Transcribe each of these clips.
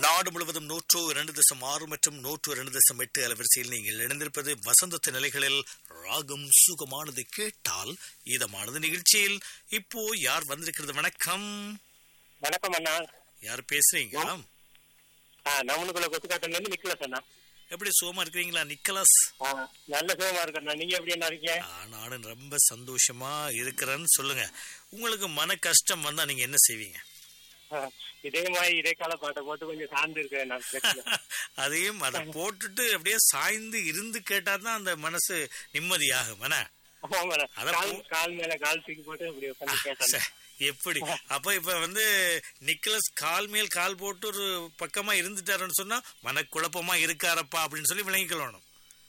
நாடு முழுவதும் நூற்று இரண்டு தசம் ஆறு மற்றும் நூற்று இரண்டு தசம் எட்டு அலைவரிசையில் நீங்கள் இணைந்திருப்பது வசந்தத்து நிலைகளில் ராகம் சுகமானது கேட்டால் இதமானது நிகழ்ச்சியில் இப்போ யார் வந்திருக்கிறது வணக்கம் வணக்கம் அண்ணா யார் பேசுறீங்க ஆ, நம்மளுக்குள்ள கொத்துக்காட்டுல இருந்து நிக்கலஸ் அண்ணா எப்படி சுகமா இருக்கிறீங்களா நிக்கலஸ் ஆ, நல்ல சுகமா இருக்கண்ணா நீங்க எப்படி என்ன இருக்கீங்க ஆ, நானும் ரொம்ப சந்தோஷமா இருக்கிறேன்னு சொல்லுங்க உங்களுக்கு மன கஷ்டம் வந்தா நீங்க என்ன செய்வீங்க ஆ, இதே மாதிரி இடைக்கால பாட்டை போட்டு கொஞ்சம் சார்ந்து இருக்கேன் நான் பிரச்சனை. அதையும் அதை போட்டுட்டு அப்படியே சாய்ந்து இருந்து கேட்டாதான் அந்த மனசு நிம்மதியாகும் என்ன ஆமாண்ணா. அத கால் போ- கால் மேல கால் தூக்கி போட்டு இப்படி உட்காந்து கேட்டேன் சே, எப்படி அப்ப இப்ப வந்து நிக்கலஸ் கால் மேல் கால் போட்டு ஒரு பக்கமா இருந்துட்டாருன்னு சொன்னா மனக்குழப்பமா இருக்காரப்பா அப்படின்னு சொல்லி விளங்கிக்கொள்ளணும்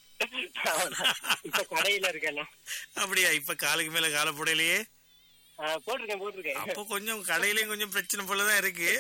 இப்ப கடையில இருக்கேண்ணா அப்படியா இப்ப காலுக்கு மேல காலை போடலையே ஆ, போட்டிருக்கேன் போட்டிருக்கேன் அப்போ கொஞ்சம் கடையிலயும் கொஞ்சம் பிரச்சனை போலதான் இருக்கு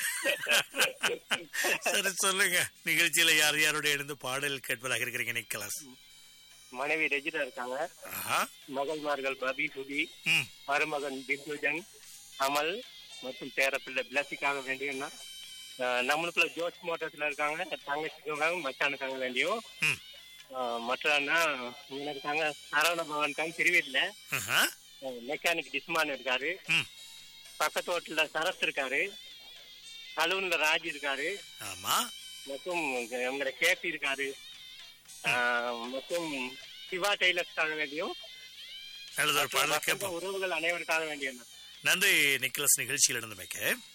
சரி சொல்லுங்க நிகழ்ச்சியில யார் யாரோட இருந்து பாடல் கேட்பதாக இருக்கிறீங்க நிக்கலஸ் மனைவி ரெஜினா இருக்காங்க ஆஹா மகள்மார்கள் பபி சுதி ம் மருமகன் பிந்துஜன் அமல் மற்றும் பேரப்பிள்ளை பிளஸிக்காக வேண்டியன்னா நம்மளுக்குள்ள ஜோஸ் மோட்டர்ஸ்ல இருக்காங்க தங்கச்சிக்காக மச்சானுக்காக வேண்டியும் ம் ஆஹ் மற்ற அண்ணா இங்க இருக்காங்க சரவண பவனுக்காக திருவீட்ல ஆஹா மெக்கானிக் டிஸ்மான் இருக்காரு ம் பக்கத்து ஹோட்டல்ல சரத் இருக்காரு சலூன்ல ராஜ் இருக்காரு ஆமா மற்றும் உங்களோட கேபி இருக்காரு ஆஹ் மற்றும் சிவா டெய்லர்ஸ்க்காக வேண்டியும் நல்லது ஒரு பாடல் வசந்த கேட்போம் உறவுகள் அனைவருக்காக வேண்டிய நன்றி நிக்கலஸ் நிகழ்ச்சியில் இருந்து வைக்க